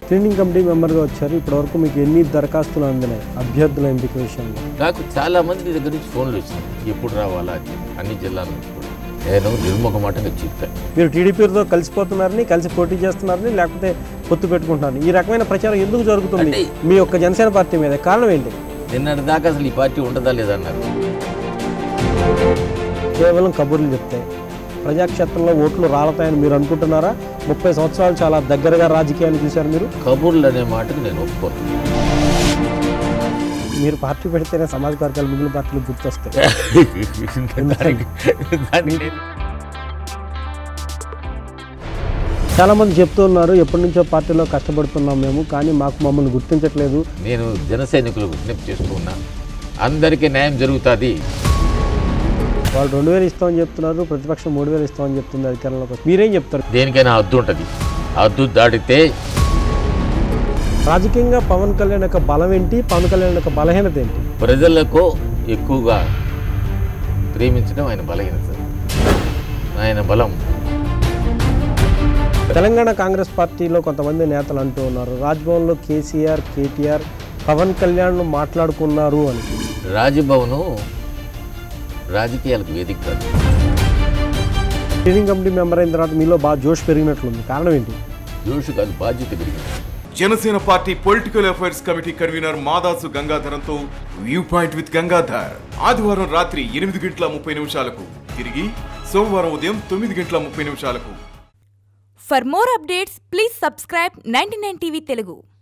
Screening committee మెంబర్గా వచ్చారు ఇప్పటివరకు మీకు ఎన్ని దరఖాస్తులు అందినాయి అభ్యర్థుల ఎంపిక విషయంలో నాకు చాలా మంది నీ దగ్గర నుంచి ఫోన్లు వచ్చినాయి ఎప్పుడు రావాలా అని చెప్పి. అన్ని జిల్లాల నుంచి కూడా నేను నిర్ముఖమాటంగా చెప్పాను మీరు టీడీపీతో కలిసిపోతున్నారని కలిసి పోటీ చేస్తున్నారని లేకపోతే పొత్తు పెట్టుకుంటున్నారని ఈ రకమైన ప్రచారం ఎందుకు జరుగుతుంది అంటే- మీ యొక్క జనసేన పార్టీ మీద కారణం ఏంటి నిన్నటి దాకా అసలు ఈ పార్టీ ఉండదా లేదన్నారు కేవలం కబుర్లు చెప్తాయి ప్రజాక్షేత్రంలో ఓట్లు రాలతాయని మీరు అనుకుంటున్నారా ముప్పై సంవత్సరాలు చాలా దగ్గరగా రాజకీయాలు చూశారు మీరు కబుర్లు అనే మాటకు నేను ఒప్పుకోను మీరు పార్టీ పెడితేనే సమాజ వర్గాలు మిగిలిన పార్టీలు గుర్తొస్తాయి దానికి దానికి చాలా మంది చెప్తూ ఉన్నారు ఎప్పటి నుంచో పార్టీలో కష్టపడుతున్నాం మేము కానీ మాకు మమ్మల్ని గుర్తించట్లేదు నేను జన సైనికులకు విజ్ఞప్తి చేస్తూ ఉన్నా అందరికీ న్యాయం జరుగుతుంది వాళ్ళు రెండు వేలు ఇస్తామని చెప్తున్నారు ప్రతిపక్షం మూడు వేలు ఇస్తామని చెప్తుంది అధికారంలోకి వచ్చి. మీరేం చెప్తారు దేనికైనా హద్దు ఉంటుంది హద్దు దాటితే రాజకీయంగా పవన్ కళ్యాణ్ యొక్క బలం ఏంటి పవన్ కళ్యాణ్ యొక్క బలహీనత ఏంటి ప్రజలకు ఎక్కువగా ప్రేమించడం ఆయన బలహీనత ఆయన బలం తెలంగాణ కాంగ్రెస్ పార్టీలో కొంతమంది నేతలు అంటూ ఉన్నారు రాజ్భవన్లో కేసీఆర్ కేటీఆర్ పవన్ కళ్యాణ్ మాట్లాడుకున్నారు అని రాజభవను రాజకీయాలకు వేదిక కాదు స్క్రీనింగ్ కమిటీ మెంబర్ అయిన తర్వాత మీలో బాగా జోష్ పెరిగినట్లుంది కారణం ఏంటి జోషు కాదు బాధ్యత పెరిగింది Janasena party political affairs committee convener Madasu గంగాధరంతో వ్యూ పాయింట్ విత్ గంగాధర్ ఆదివారం రాత్రి ఎనిమిది గంటల ముప్పై నిమిషాలకు తిరిగి సోమవారం ఉదయం తొమ్మిది గంటల ముప్పై నిమిషాలకు For more updates, please subscribe 99 TV Telugu.